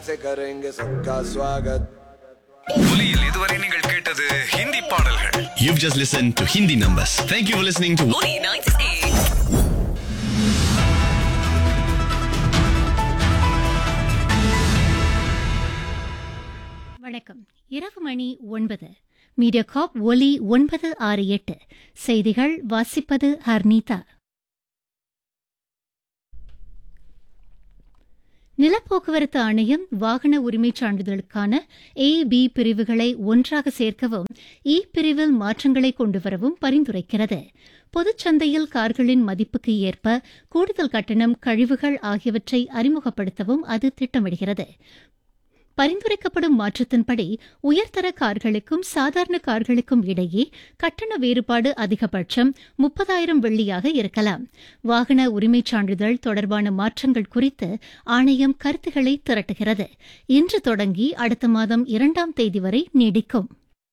से करेंगे सबका स्वागत ஒலியில் இதுவரை நீங்கள் கேட்டது ஹிந்தி பாடல்கள் You've just listened to Hindi Numbers. Thank you for listening to Money 98. வணக்கம் இரவு மணி ஒன்பது மீடியா காப் ஒலி ஒன்பது ஆறு எட்டு செய்திகள் வாசிப்பது ஹர்னீதா நிலப்போக்குவரத்து ஆணையம் வாகன உரிமைச் சான்றிதழுக்கான ஏ பி பிரிவுகளை ஒன்றாக சேர்க்கவும் இ பிரிவில் மாற்றங்களை கொண்டுவரவும் பரிந்துரைக்கிறது பொதுச்சந்தையில் கார்களின் மதிப்புக்கு ஏற்ப கூடுதல் கட்டணம் கழிவுகள் ஆகியவற்றை அறிமுகப்படுத்தவும் அது திட்டமிடுகிறது பரிந்துரைக்கப்படும் மாற்றத்தின்படி உயர்தர கார்களுக்கும் சாதாரண கார்களுக்கும் இடையே கட்டண வேறுபாடு அதிகபட்சம் முப்பதாயிரம் வெள்ளியாக இருக்கலாம் வாகன உரிமைச் சான்றிதழ் தொடர்பான மாற்றங்கள் குறித்து ஆணையம் கருத்துக்களை திரட்டுகிறது இன்று தொடங்கி அடுத்த மாதம் இரண்டாம் தேதி வரை நீடிக்கும்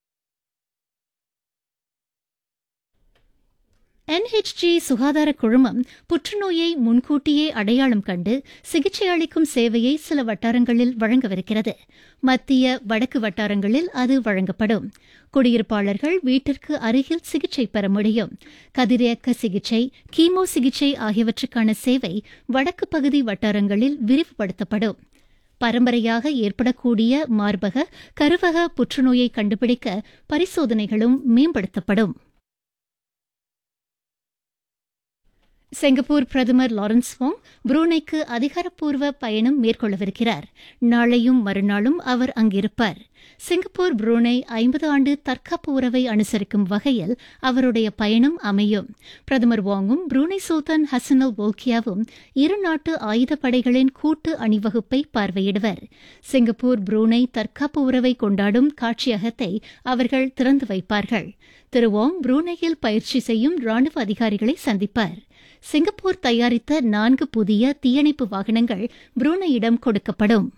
என்ஹெச்ஜி சுகாதார குழுமம் புற்றுநோயை முன்கூட்டியே அடையாளம் கண்டு சிகிச்சை அளிக்கும் சேவையை சில வட்டாரங்களில் வழங்கவிருக்கிறது மத்திய வடக்கு வட்டாரங்களில் அது வழங்கப்படும் குடியிருப்பாளர்கள் வீட்டிற்கு அருகில் சிகிச்சை பெற முடியும் கதிரியக்க சிகிச்சை கீமோ சிகிச்சை ஆகியவற்றுக்கான சேவை வடக்கு பகுதி வட்டாரங்களில் விரிவுபடுத்தப்படும் பரம்பரையாக ஏற்படக்கூடிய மார்பக கருவக புற்றுநோயை கண்டுபிடிக்க பரிசோதனைகளும் மேம்படுத்தப்படும் சிங்கப்பூர் பிரதமர் லாரன்ஸ் வோங் புரூனைக்கு அதிகாரப்பூர்வ பயணம் மேற்கொள்ளவிருக்கிறார் நாளையும் மறுநாளும் அவர் அங்கிருப்பார் சிங்கப்பூர் புரூனை ஐம்பது ஆண்டு தற்காப்பு உறவை அனுசரிக்கும் வகையில் அவருடைய பயணம் அமையும் பிரதமர் வாங்கும் புரூனை சுல்தான் ஹசனல் போல்கியாவும் இரு நாட்டு ஆயுதப்படைகளின் கூட்டு அணிவகுப்பை பார்வையிடுவர் சிங்கப்பூர் புரூனை தற்காப்பு உறவை கொண்டாடும் காட்சியகத்தை அவர்கள் திறந்து வைப்பார்கள் திரு வாங் புரூனையில் பயிற்சி செய்யும் ராணுவ அதிகாரிகளை சந்திப்பார் சிங்கப்பூர் தயாரித்த நான்கு புதிய தீயணைப்பு வாகனங்கள் புரூனையிடம் கொடுக்கப்படும்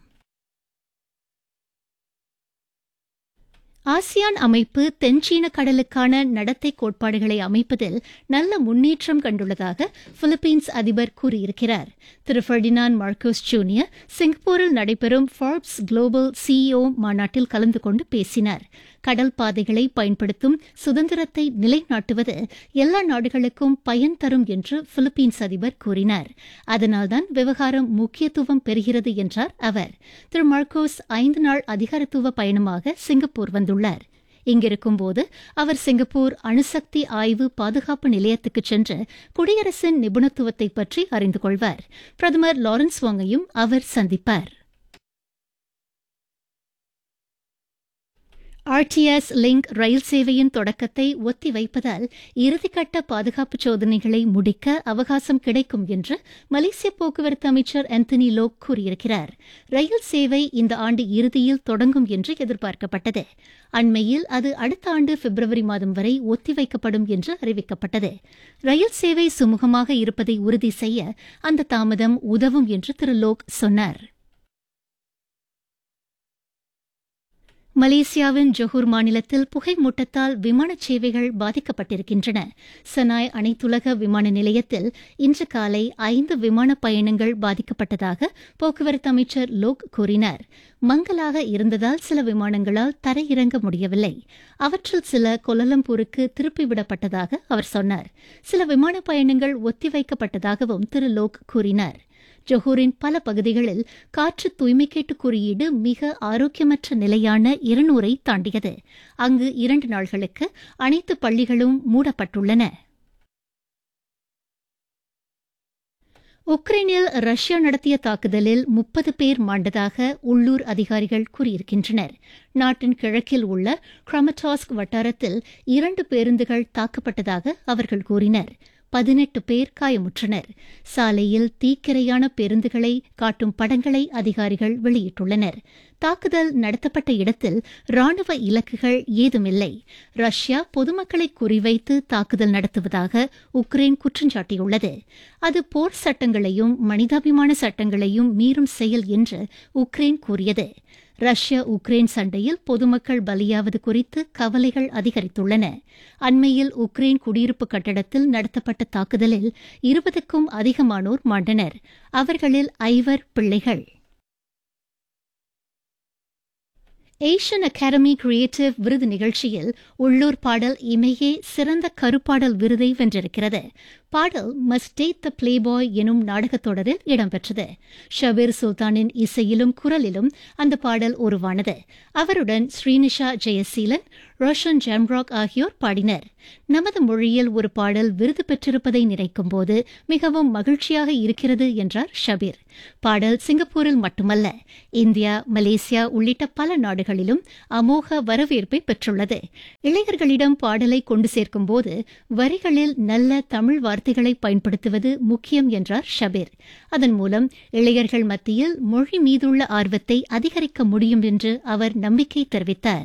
ஆசியான் அமைப்பு தென்சீன கடலுக்கான நடத்தை கோட்பாடுகளை அமைப்பதில் நல்ல முன்னேற்றம் கண்டுள்ளதாக பிலிப்பீன்ஸ் அதிபர் கூறியிருக்கிறார் திரு ஃபெர்டினான் மார்க்கோஸ் ஜூனியர் சிங்கப்பூரில் நடைபெறும் ஃபார்ப்ஸ் குளோபல் சிஇஓ மாநாட்டில் கலந்து கொண்டு பேசினார் கடல் பாதைகளை பயன்படுத்தும் சுதந்திரத்தை நிலைநாட்டுவது எல்லா நாடுகளுக்கும் பயன் தரும் என்று பிலிப்பீன்ஸ் அதிபர் கூறினார் அதனால்தான் விவகாரம் முக்கியத்துவம் பெறுகிறது என்றார் அவர் திரு மார்க்கோஸ் ஐந்து நாள் அதிகாரத்துவ பயணமாக சிங்கப்பூர் வந்துள்ளார் இங்கிருக்கும்போது அவர் சிங்கப்பூர் அணுசக்தி ஆய்வு பாதுகாப்பு நிலையத்துக்கு சென்று குடியரசின் நிபுணத்துவத்தை பற்றி அறிந்து கொள்வார் பிரதமர் லாரன்ஸ் வாங்கையும் அவர் சந்திப்பார் ஆர்டிஎஸ் லிங்க் ரயில் சேவையின் தொடக்கத்தை ஒத்தி வைப்பதால் இறுதிக்கட்ட பாதுகாப்பு சோதனைகளை முடிக்க அவகாசம் கிடைக்கும் என்று மலேசிய போக்குவரத்து அமைச்சர் ஆந்தனி லோக் கூறியிருக்கிறார் ரயில் சேவை இந்த ஆண்டு இறுதியில் தொடங்கும் என்று எதிர்பார்க்கப்பட்டது அண்மையில் அது அடுத்த ஆண்டு பிப்ரவரி மாதம் வரை ஒத்திவைக்கப்படும் என்று அறிவிக்கப்பட்டது ரயில் சேவை சுமூகமாக இருப்பதை உறுதி செய்ய அந்த தாமதம் உதவும் என்று திரு லோக் சொன்னார் மலேசியாவின் ஜொஹூர் மாநிலத்தில் புகை மூட்டத்தால் விமான சேவைகள் பாதிக்கப்பட்டிருக்கின்றன சனாய் அனைத்துலக விமான நிலையத்தில் இன்று காலை ஐந்து விமான பயணங்கள் பாதிக்கப்பட்டதாக போக்குவரத்து அமைச்சர் லோக் கூறினார் மங்கலாக இருந்ததால் சில விமானங்களால் தரையிறங்க முடியவில்லை அவற்றில் சில கொலலம்பூருக்கு திருப்பிவிடப்பட்டதாக அவர் சொன்னார் சில விமான பயணங்கள் ஒத்திவைக்கப்பட்டதாகவும் திரு லோக் கூறினார் ஜொஹூரின் பல பகுதிகளில் காற்று தூய்மைக்கேட்டு குறியீடு மிக ஆரோக்கியமற்ற நிலையான இருநூறை தாண்டியது அங்கு இரண்டு நாள்களுக்கு அனைத்து பள்ளிகளும் மூடப்பட்டுள்ளன உக்ரைனில் ரஷ்யா நடத்திய தாக்குதலில் முப்பது பேர் மாண்டதாக உள்ளூர் அதிகாரிகள் கூறியிருக்கின்றனர் நாட்டின் கிழக்கில் உள்ள கிரமடாஸ்க் வட்டாரத்தில் இரண்டு பேருந்துகள் தாக்கப்பட்டதாக அவர்கள் கூறினர் பதினெட்டு பேர் காயமுற்றனர் சாலையில் தீக்கிரையான பேருந்துகளை காட்டும் படங்களை அதிகாரிகள் வெளியிட்டுள்ளனர் தாக்குதல் நடத்தப்பட்ட இடத்தில் ராணுவ இலக்குகள் ஏதுமில்லை ரஷ்யா பொதுமக்களை குறிவைத்து தாக்குதல் நடத்துவதாக உக்ரைன் குற்றஞ்சாட்டியுள்ளது அது போர் சட்டங்களையும் மனிதாபிமான சட்டங்களையும் மீறும் செயல் என்று உக்ரைன் கூறியது ரஷ்யா உக்ரைன் சண்டையில் பொதுமக்கள் பலியாவது குறித்து கவலைகள் அதிகரித்துள்ளன அண்மையில் உக்ரைன் குடியிருப்பு கட்டடத்தில் நடத்தப்பட்ட தாக்குதலில் இருபதுக்கும் அதிகமானோர் மாண்டனர் அவர்களில் ஐவர் பிள்ளைகள் ஏஷியன் அகாடமி கிரியேட்டிவ் விருது நிகழ்ச்சியில் உள்ளூர் பாடல் இமையே சிறந்த கருப்பாடல் விருதை வென்றிருக்கிறது பாடல் மஸ்ட் டேட் த பிளேபாய் எனும் நாடகத் தொடரில் இடம்பெற்றது ஷபீர் சுல்தானின் இசையிலும் குரலிலும் அந்த பாடல் உருவானது அவருடன் ஸ்ரீனிஷா ஜெயசீலன் ரோஷன் ஜாம்ராக் ஆகியோர் பாடினர் நமது மொழியில் ஒரு பாடல் விருது பெற்றிருப்பதை நினைக்கும் போது மிகவும் மகிழ்ச்சியாக இருக்கிறது என்றார் ஷபீர் பாடல் சிங்கப்பூரில் மட்டுமல்ல இந்தியா மலேசியா உள்ளிட்ட பல நாடுகளிலும் அமோக வரவேற்பை பெற்றுள்ளது இளைஞர்களிடம் பாடலை கொண்டு சேர்க்கும் போது வரிகளில் நல்ல தமிழ் வார்த்தைகளை பயன்படுத்துவது முக்கியம் என்றார் ஷபீர் அதன் மூலம் இளைஞர்கள் மத்தியில் மொழி மீதுள்ள ஆர்வத்தை அதிகரிக்க முடியும் என்று அவர் நம்பிக்கை தெரிவித்தார்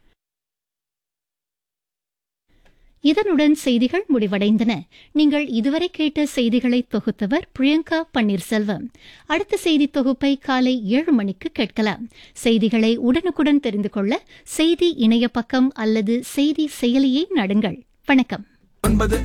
இதனுடன் செய்திகள் முடிவடைந்தன நீங்கள் இதுவரை கேட்ட செய்திகளை தொகுத்தவர் பிரியங்கா பன்னீர்செல்வம் அடுத்த செய்தி தொகுப்பை காலை ஏழு மணிக்கு கேட்கலாம் செய்திகளை உடனுக்குடன் தெரிந்து கொள்ள செய்தி இணைய பக்கம் அல்லது செய்தி செயலியை நாடுங்கள் வணக்கம் ஒன்பது